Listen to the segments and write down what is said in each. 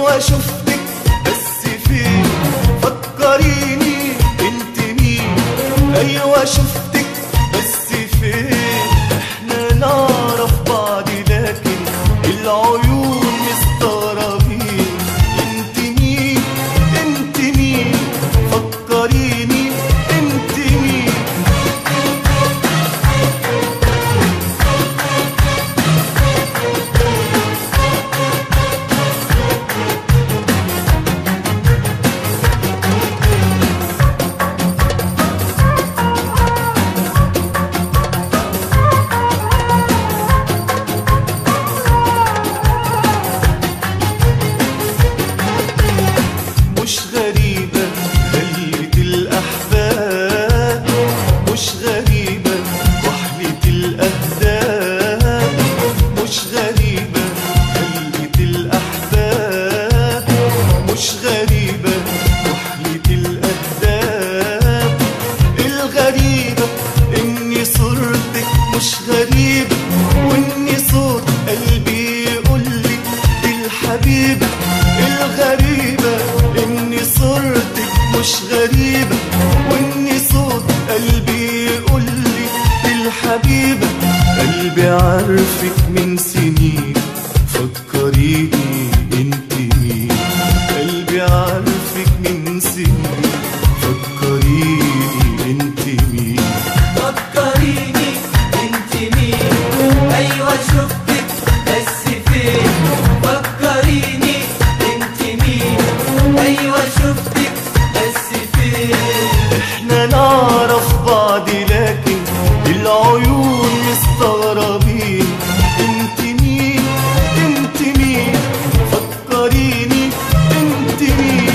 ايوه شفتك بس فين فكريني انت مين ايوه شفتك بس فين احنا نعرف بعض لكن العيون مستغربين انت مين انت مين فكريني انت مين مش غريبة خلة الأحباب مش غريبة وحلة الأهداف مش غريبة خلة الأحباب مش غريبة وحلة الأهداف الغريبة إني صورتك مش غريبة وإني صوت قلبي يقولي دي الحبيبة الغريبة إني صورتك مش غريبة وإني صوت قلبي يقولي دي الحبيبة قلبي عارفك من سنين فكريني انت مين قلبي عارفك من سنين فكريني انت مين فكريني انت مين ايوه شفتك بس فين فكريني انت مين ايوه شفتك بس فين احنا نعرف بعض لكن العيون مستغربين انت مين انت مين فكريني انت مين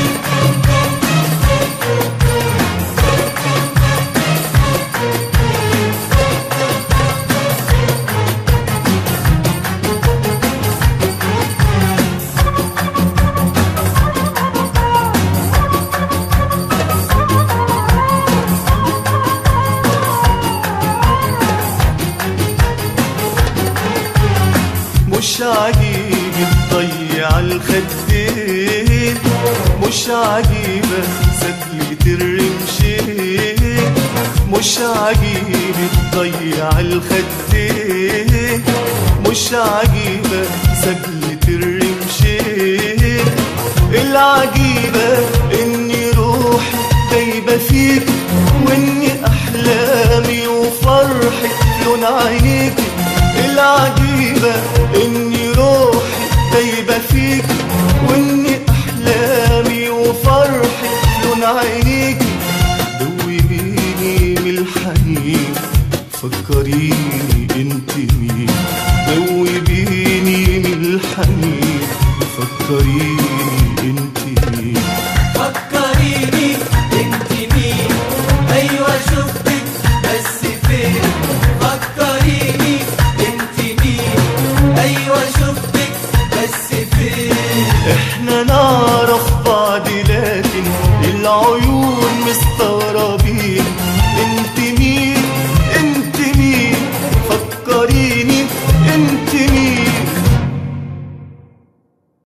مش عجيب تضيع الخدين مش عجيبة سكلة الرمشين مش عجيب تضيع الخدين مش عجيبة سكلة الرمشين العجيبة اني روحي دايبة فيك واني احلامي وفرحي لون عينيكي العجيبة اني روحي دايبة فيك واني احلامي وفرحي لون عينيكي دوبيني من الحنين فكريني انت مين دوبيني من الحنين فكريني انت